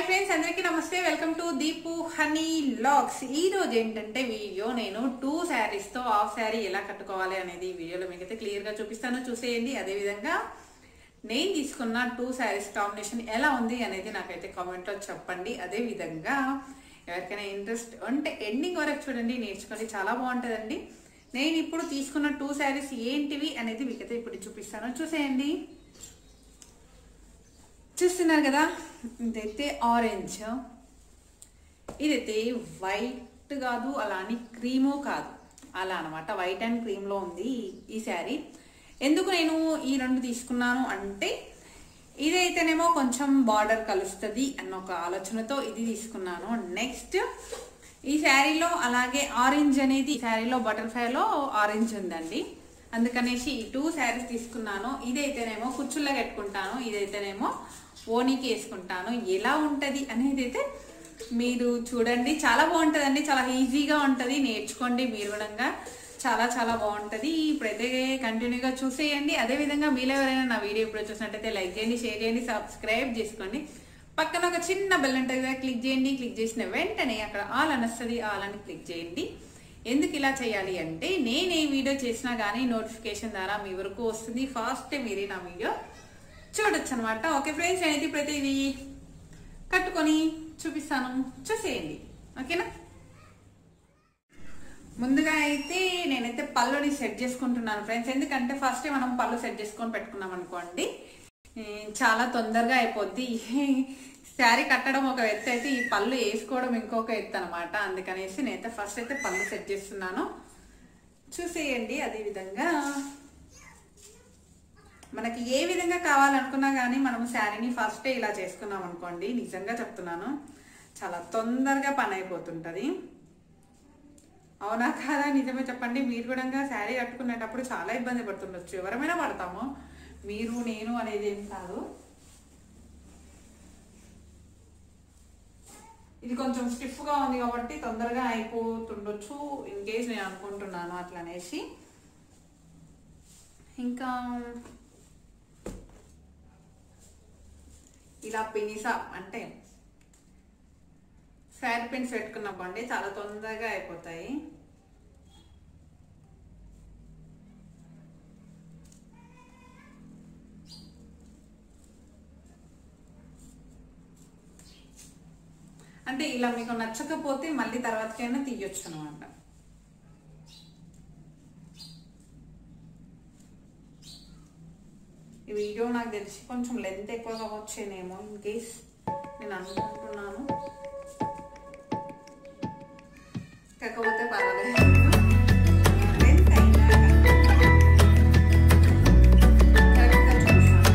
Hi friends అందరికీ నమస్తే welcome to Deepu honey logs ఈ రోజు ఏంటంటే వీడియో నేను టూ శారీస్ తో హాఫ్ శారీ ఎలా కట్టుకోవాలి అనేది ఈ వీడియోలో మీకైతే క్లియర్ గా చూపిస్తాను చూసేయండి అదే విధంగా నేను తీసుకున్న టూ శారీస్ కాంబినేషన్ ఎలా ఉంది అనేది నాకైతే కామెంట్ లో చెప్పండి అదే విధంగా ఎవరికైనా ఇంట్రెస్ట్ అంటే ఎండింగ్ వరకు చూడండి నేర్చుకోండి చాలా బాగుంటుందండి నేను ఇప్పుడు తీసుకున్న టూ శారీస్ ఏంటివి అనేది మీకైతే ఇప్పుడు చూపిస్తాను చూసేయండి చూస్తున్నారు కదా ఇదైతే ఆరెంజ్ ఇదైతే వైట్ కాదు అలా అని క్రీము కాదు అలా అనమాట వైట్ అండ్ క్రీమ్లో ఉంది ఈ- ఈ శారీ ఎందుకు నేను ఈ రెండు తీసుకున్నాను అంటే ఇదైతేనేమో కొంచెం బార్డర్ కలుస్తుంది అన్న ఒక ఆలోచనతో ఇది తీసుకున్నాను నెక్స్ట్ ఈ శారీలో అలాగే ఆరెంజ్ అనేది ఈ శారీలో బటర్ఫ్లైలో ఆరెంజ్ ఉందండి అందుకనేసి ఈ టూ శారీస్ తీసుకున్నాను ఇదైతేనేమో కుచ్చుల్లో కట్టుకుంటాను ఇదైతేనేమో ఓనీకి వేసుకుంటాను ఎలా ఉంటది అనేది అయితే మీరు చూడండి చాలా బాగుంటదండి చాలా ఈజీగా ఉంటది నేర్చుకోండి మీరు కూడా చాలా చాలా బాగుంటది ఇప్పుడైతే కంటిన్యూగా చూసేయండి అదే విధంగా మీలో ఎవరైనా నా వీడియో ఇప్పుడు చూసినట్టయితే లైక్ చేయండి షేర్ చేయండి సబ్స్క్రైబ్ చేసుకోండి పక్కన ఒక చిన్న బెల్ ఉంటుంది కదా క్లిక్ చేయండి క్లిక్ చేసిన వెంటనే అక్కడ ఆల్ అని వస్తుంది ఆల్ అని క్లిక్ చేయండి ఎందుకు ఇలా చేయాలి అంటే నేను ఏ వీడియో చేసినా కానీ నోటిఫికేషన్ ద్వారా మీ వరకు వస్తుంది ఫాస్ట్ మీరు నా వీడియో చూడొచ్చు అనమాట ఓకే ఫ్రెండ్స్ నేనైతే ఇప్పుడైతే ఇది కట్టుకొని చూపిస్తాను చూసేయండి ఓకేనా ముందుగా అయితే నేనైతే పళ్ళుని సెట్ చేసుకుంటున్నాను ఫ్రెండ్స్ ఎందుకంటే ఫస్ట్ మనం పళ్ళు సెట్ చేసుకొని పెట్టుకున్నాం అనుకోండి ఈ చాలా తొందరగా అయిపోద్ది శారీ కట్టడం ఒక ఎత్తు అయితే ఈ పళ్ళు వేసుకోవడం ఇంకొక ఎత్తు అనమాట అందుకనేసి నేనైతే ఫస్ట్ అయితే పళ్ళు సెట్ చేస్తున్నాను చూసేయండి అదే విధంగా మనకి ఏ విధంగా కావాలనుకున్నా కానీ మనం శారీని ఫస్ట్ ఇలా చేసుకున్నాం అనుకోండి నిజంగా చెప్తున్నాను చాలా తొందరగా పని అయిపోతుంటది అవునా కాదా నిజమే చెప్పండి మీరు కూడా శారీ కట్టుకునేటప్పుడు చాలా ఇబ్బంది పడుతుండొచ్చు ఎవరమైనా పడతాము మీరు నేను అనేది ఏం కాదు ఇది కొంచెం స్టిఫ్ గా ఉంది కాబట్టి తొందరగా అయిపోతుండొచ్చు ఇన్ కేస్ నేను అనుకుంటున్నాను అట్లా అనేసి ఇంకా ఇలా పినిసా అంటే ఫైర్ పిన్స్ పెట్టుకున్నామండి చాలా తొందరగా అయిపోతాయి అంటే ఇలా మీకు నచ్చకపోతే మళ్ళీ తర్వాతకైనా తీయొచ్చు అనమాట ఈ వీడియో నాకు తెలిసి కొంచెం లెంత్ ఎక్కువగా వచ్చేనేమో ఇన్ కేస్ నేను అనుకుంటున్నాను కాకపోతే పర్వాలేదు లెంత్ అయినా కరెక్ట్గా చూస్తాను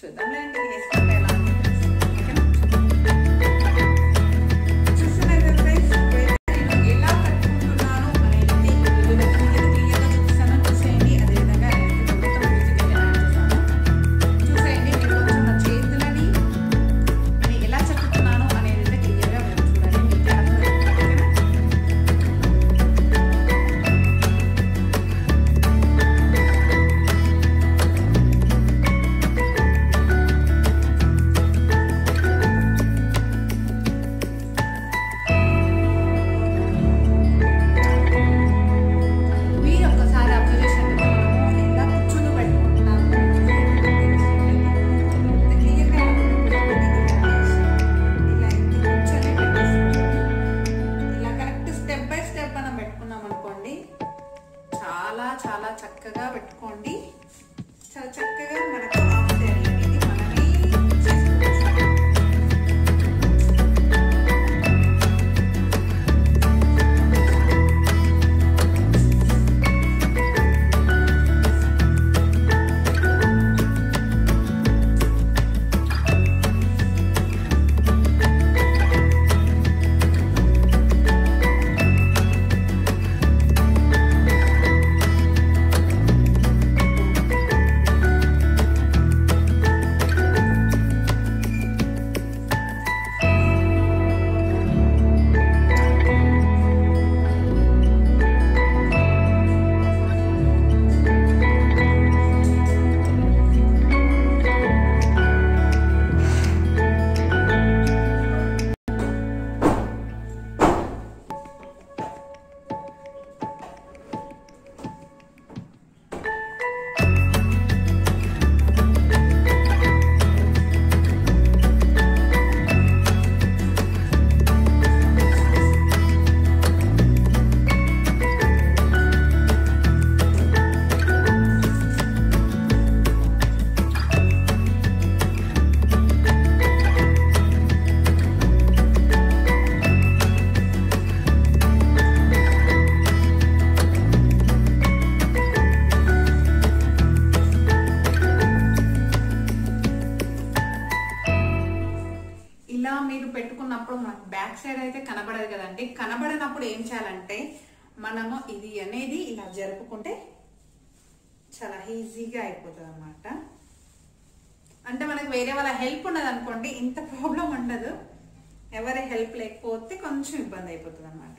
చూద్దాంలేండి వేసుకుంటే ఎలా ఉంటుందో. ఓకేనా? చూస్తున్నారు కదా friends? ఇప్పుడైతే నేను ఎలా కట్టుకుంటున్నాను అనేది ఈ వీడియోలో క్లియర్ క్లియర్గా చూపిస్తాను. చూసేయండి. అదేవిధంగా నేనైతే మొత్తం మ్యూజిక్ అయితే యాడ్ చేశాను. చూసేయండి మీరు కొంచెం నా చేతులని నేను ఎలా చెక్కుతున్నాను అనేది అయితే క్లియర్గా మీరు చూడండి మీకే అర్థమవుతుంది ఓకేనా మీరు ఒక్కసారి అబ్జర్వ్ చేసినట్టు మనము ఎలా కూర్చొని పెట్టుకుంటున్నాము క్లియర్గా ఇలా ఇంటి కూర్చొని పెట్టేసుకోండి ఇలా కరెక్ట్ స్టెప్ బై స్టెప్ మనం పెట్టుకున్నాం అనుకోండి చాలా చాలా చక్కగా పెట్టుకోండి చాలా చక్కగా మనకు హాఫ్ శారీ అనేది మనమే చేసుకోవచ్చు ఇలా మీరు పెట్టుకున్నప్పుడు మనకు బ్యాక్ సైడ్ అయితే కనబడదు కదండి కనబడనప్పుడు ఏం చేయాలంటే మనము ఇది అనేది ఇలా జరుపుకుంటే చాలా ఈజీగా అయిపోతుంది అనమాట అంటే మనకు వేరే వాళ్ళ హెల్ప్ ఉన్నది అనుకోండి ఇంత ప్రాబ్లం ఉండదు ఎవరి హెల్ప్ లేకపోతే కొంచెం ఇబ్బంది అయిపోతుంది అనమాట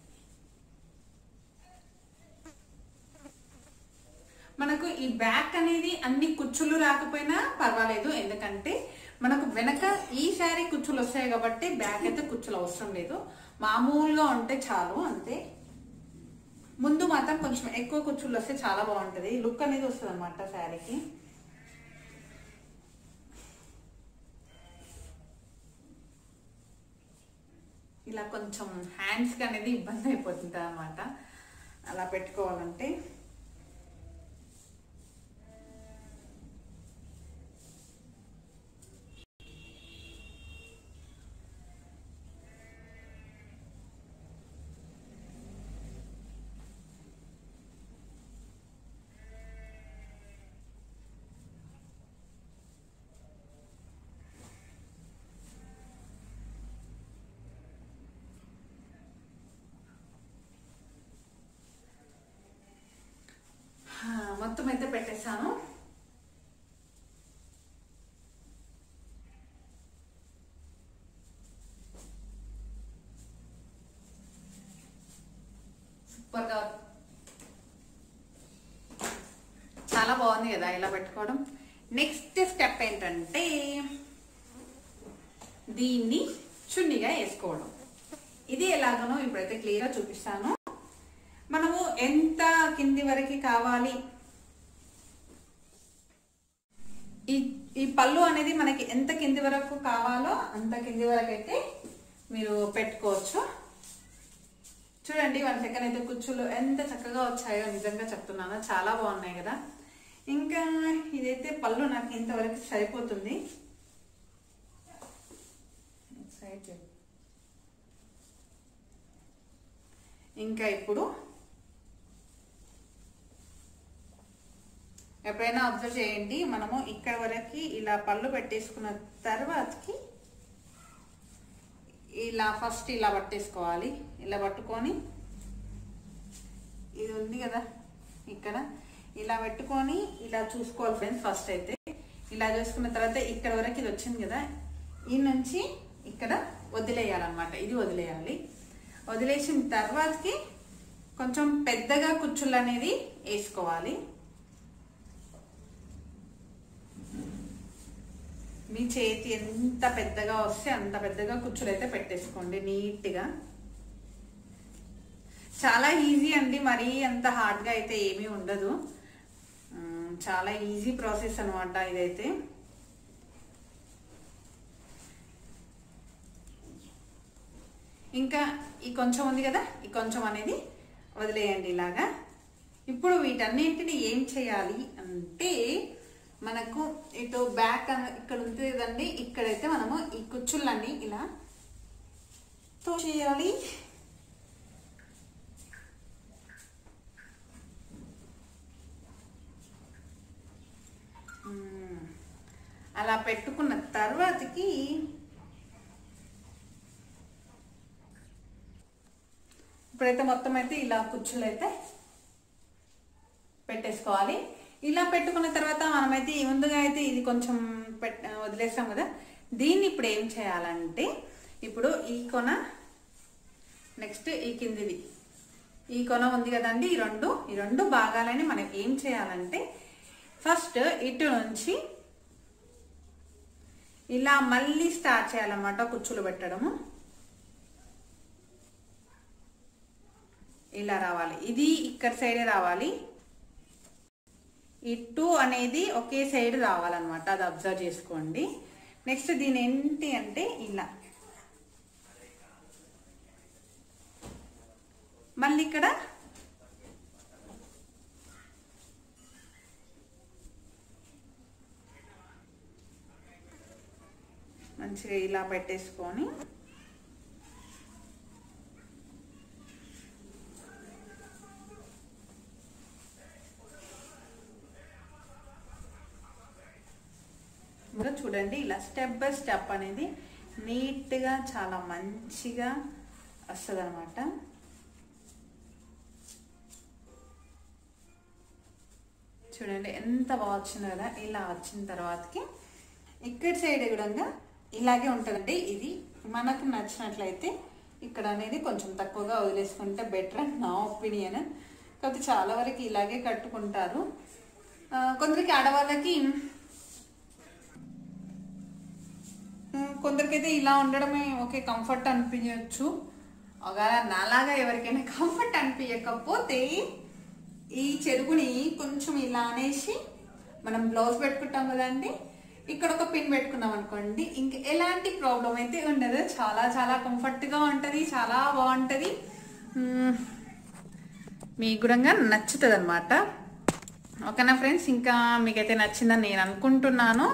మనకు ఈ బ్యాక్ అనేది అన్ని కుచ్చులు రాకపోయినా పర్వాలేదు ఎందుకంటే మనకు వెనక ఈ శారీ కుచ్చులు వస్తాయి కాబట్టి బ్యాక్ అయితే కుచ్చులు అవసరం లేదు మామూలుగా ఉంటే చాలు అంతే ముందు మాత్రం కొంచెం ఎక్కువ కుచ్చులు వస్తే చాలా బాగుంటది లుక్ అనేది వస్తుంది అనమాట శారీకి ఇలా కొంచెం హ్యాండ్స్కి అనేది ఇబ్బంది అయిపోతుంది అనమాట అలా పెట్టుకోవాలంటే ఆ, మొత్తం అయితే పెట్టేశాను సూపర్ గా చాలా బాగుంది కదా ఇలా పెట్టుకోవడం నెక్స్ట్ స్టెప్ ఏంటంటే దీన్ని చున్నీగా వేసుకోవడం ఇది ఎలాగనో ఇప్పుడైతే క్లియర్గా చూపిస్తాను మనము ఎంత కింది వరకు కావాలి ఈ ఈ పళ్ళు అనేది మనకి ఎంత కింది వరకు కావాలో అంత కింది వరకు అయితే మీరు పెట్టుకోవచ్చు చూడండి వన్ సెకండ్ అయితే కుచ్చులు ఎంత చక్కగా వచ్చాయో నిజంగా చెప్తున్నాను చాలా బాగున్నాయి కదా ఇంకా ఇదైతే పళ్ళు నాకు ఇంతవరకు సరిపోతుంది సైడ్ చెప్పు. ఇంకా ఇప్పుడు ఎప్పుడైనా అబ్జర్వ్ చేయండి మనము ఇక్కడ వరకు ఇలా పళ్ళు పెట్టేసుకున్న తర్వాతకి ఇలా ఫస్ట్ ఇలా పట్టేసుకోవాలి ఇలా పట్టుకొని ఇది ఉంది కదా ఇక్కడ ఇలా పెట్టుకొని ఇలా చూసుకోవాలి ఫ్రెండ్స్ ఫస్ట్ అయితే ఇలా చూసుకున్న తర్వాత ఇక్కడ వరకు ఇది వచ్చింది కదా ఈ నుంచి ఇక్కడ వదిలేయాలన్నమాట ఇది వదిలేయాలి వదిలేసిన తర్వాతకి కొంచెం పెద్దగా కుచ్చులు అనేది వేసుకోవాలి మీ చేతి ఎంత పెద్దగా వస్తే అంత పెద్దగా కుచ్చులు అయితే పెట్టేసుకోండి నీట్గా చాలా ఈజీ అండి మరీ అంత హార్డ్గా అయితే ఏమీ ఉండదు ఉమ్, చాలా ఈజీ ప్రాసెస్ అనమాట ఇదైతే ఇంకా ఈ కొంచెం ఉంది కదా ఈ కొంచెం అనేది వదిలేయండి ఇలాగా ఇప్పుడు వీటన్నింటిని ఏం చేయాలి అంటే మనకు ఇటు బ్యాక్ అన్న ఇక్కడ ఉంటుంది కదండి ఇక్కడైతే మనము ఈ కుచ్చుళ్ళన్నీ ఇలా తో చేయాలి మ్మ్. అలా పెట్టుకున్న తర్వాతకి ఇప్పుడైతే మొత్తం అయితే ఇలా కుచ్చులు అయితే పెట్టేసుకోవాలి ఇలా పెట్టుకున్న తర్వాత మనమైతే ఈ ముందుగా అయితే ఇది కొంచెం పెట్ వదిలేస్తాం కదా దీన్ని ఇప్పుడు ఏం చేయాలంటే ఇప్పుడు ఈ కొన నెక్స్ట్ ఈ కిందిది ఈ కొన ఉంది కదండి ఈ రెండు ఈ రెండు భాగాలని మనం ఏం చేయాలంటే ఫస్ట్ ఇటు నుంచి ఇలా మళ్ళీ స్టార్ట్ చేయాలన్నమాట కుచ్చులు పెట్టడము ఇలా రావాలి ఇది ఇక్కడ సైడే రావాలి ఈ టూ అనేది ఒకే సైడ్ రావాలన్నమాట అది అబ్జర్వ్ చేసుకోండి నెక్స్ట్ దీని ఏంటి అంటే ఇలా మళ్ళీ ఇక్కడ మంచిగా ఇలా పెట్టేసుకొని ఇంకా చూడండి ఇలా స్టెప్ బై స్టెప్ అనేది నీట్గా చాలా మంచిగా వస్తుంది అనమాట చూడండి ఎంత బాగా వచ్చింది కదా ఇలా వచ్చిన తర్వాతకి ఇక్కడ సైడ్ కూడా ఇలాగే ఉంటుందండి ఇది మనకు నచ్చినట్లయితే ఇక్కడ అనేది కొంచెం తక్కువగా వదిలేసుకుంటే బెటర్ అని నా ఒపీనియన్ కాకపోతే చాలా వరకు ఇలాగే కట్టుకుంటారు ఆ, కొందరికి ఆడవాళ్ళకి ఉమ్, కొందరికైతే ఇలా ఉండడమే ఓకే కంఫర్ట్ అనిపించవచ్చు ఒకవేళ నాలాగా ఎవరికైనా కంఫర్ట్ అనిపించకపోతే ఈ చెరుకుని కొంచెం ఇలా అనేసి మనం బ్లౌజ్ పెట్టుకుంటాం కదండి ఇక్కడ ఒక పిన్ పెట్టుకున్నాం అనుకోండి ఇంక ఎలాంటి ప్రాబ్లం అయితే ఉండదు చాలా చాలా కంఫర్ట్గా ఉంటుంది చాలా బాగుంటుంది ఉమ్, మీకు కూడా నచ్చుతుంది అనమాట ఓకేనా ఫ్రెండ్స్ ఇంకా మీకైతే నచ్చిందని నేను అనుకుంటున్నాను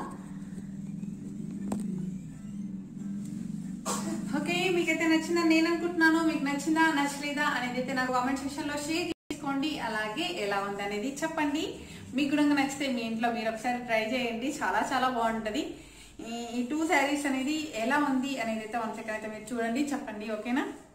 ఓకే మీకైతే నచ్చిందని నేను అనుకుంటున్నాను మీకు నచ్చిందా నచ్చలేదా అనేది అయితే నాకు కామెంట్ సెక్షన్ లో షేర్ చేసుకోండి అలాగే ఎలా ఉంది అనేది చెప్పండి మీకు కూడా నచ్చితే మీ ఇంట్లో మీరు ఒకసారి ట్రై చేయండి చాలా చాలా బాగుంటది ఈ- ఈ టూ శారీస్ అనేది ఎలా ఉంది అనేది అయితే వన్ సెకండ్ అయితే మీరు చూడండి చెప్పండి ఓకేనా